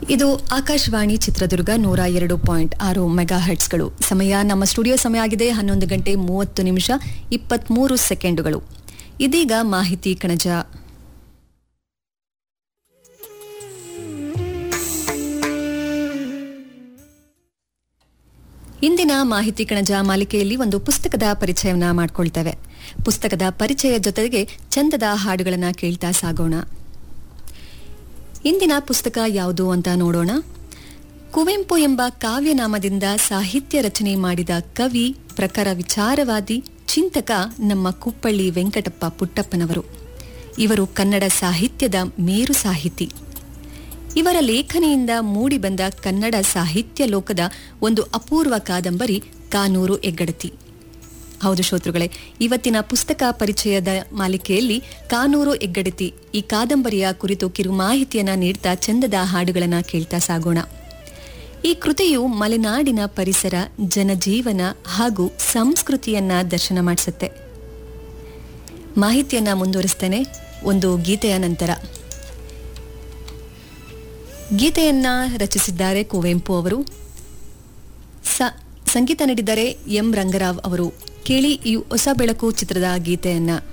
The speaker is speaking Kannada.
ಇದು ಆಕಾಶವಾಣಿ ಚಿತ್ರದುರ್ಗ ನೂರ ಎರಡು ಪಾಯಿಂಟ್ ಆರು ಮೆಗಾ ಹರ್ಟ್ಸ್ಗಳು ಸಮಯ ನಮ್ಮ ಸ್ಟುಡಿಯೋ ಸಮಯ ಆಗಿದೆ ಹನ್ನೊಂದು ಗಂಟೆ ಮೂವತ್ತು ನಿಮಿಷ ಇಪ್ಪತ್ಮೂರು ಸೆಕೆಂಡುಗಳು ಇದೀಗ ಮಾಹಿತಿ ಕಣಜ ಇಂದಿನ ಮಾಹಿತಿ ಕಣಜ ಮಾಲಿಕೆಯಲ್ಲಿ ಒಂದು ಪುಸ್ತಕದ ಪರಿಚಯವನ್ನ ಮಾಡ್ಕೊಳ್ತೇವೆ ಪುಸ್ತಕದ ಪರಿಚಯ ಜೊತೆಗೆ ಚಂದದ ಹಾಡುಗಳನ್ನ ಕೇಳ್ತಾ ಸಾಗೋಣ ಇಂದಿನ ಪುಸ್ತಕ ಯಾವುದು ಅಂತ ನೋಡೋಣ ಕುವೆಂಪು ಎಂಬ ಕಾವ್ಯನಾಮದಿಂದ ಸಾಹಿತ್ಯ ರಚನೆ ಮಾಡಿದ ಕವಿ ಪ್ರಖರ ವಿಚಾರವಾದಿ ಚಿಂತಕ ನಮ್ಮ ಕುಪ್ಪಳ್ಳಿ ವೆಂಕಟಪ್ಪ ಪುಟ್ಟಪ್ಪನವರು ಇವರು ಕನ್ನಡ ಸಾಹಿತ್ಯದ ಮೇರು ಸಾಹಿತಿ ಇವರ ಲೇಖನಿಯಿಂದ ಮೂಡಿಬಂದ ಕನ್ನಡ ಸಾಹಿತ್ಯ ಲೋಕದ ಒಂದು ಅಪೂರ್ವ ಕಾದಂಬರಿ ಕಾನೂರು ಎಗ್ಗಡತಿ ಹೌದು ಶ್ರೋತೃಗಳೇ ಇವತ್ತಿನ ಪುಸ್ತಕ ಪರಿಚಯದ ಮಾಲಿಕೆಯಲ್ಲಿ ಕಾನೂರು ಎಗ್ಗಡತಿ ಈ ಕಾದಂಬರಿಯ ಕುರಿತು ಕಿರು ಮಾಹಿತಿಯನ್ನ ನೀಡ್ತಾ ಚಂದದ ಹಾಡುಗಳನ್ನ ಕೇಳ್ತಾ ಸಾಗೋಣ ಈ ಕೃತಿಯು ಮಲೆನಾಡಿನ ಪರಿಸರ ಜನಜೀವನ ಹಾಗೂ ಸಂಸ್ಕೃತಿಯನ್ನ ದರ್ಶನ ಮಾಡಿಸುತ್ತೆ ಮಾಹಿತಿಯನ್ನ ಮುಂದುವರಿಸ್ತೇನೆ ಒಂದು ಗೀತೆಯ ನಂತರ ಗೀತೆಯನ್ನ ರಚಿಸಿದ್ದಾರೆ ಕುವೆಂಪು ಅವರು ಸ- ಸಂಗೀತ ನೀಡಿದ್ದಾರೆ ಎಂ ರಂಗರಾವ್ ಅವರು ಕೇಳಿ ಈ ಹೊಸ ಬೆಳಕು ಚಿತ್ರದ ಗೀತೆಯನ್ನ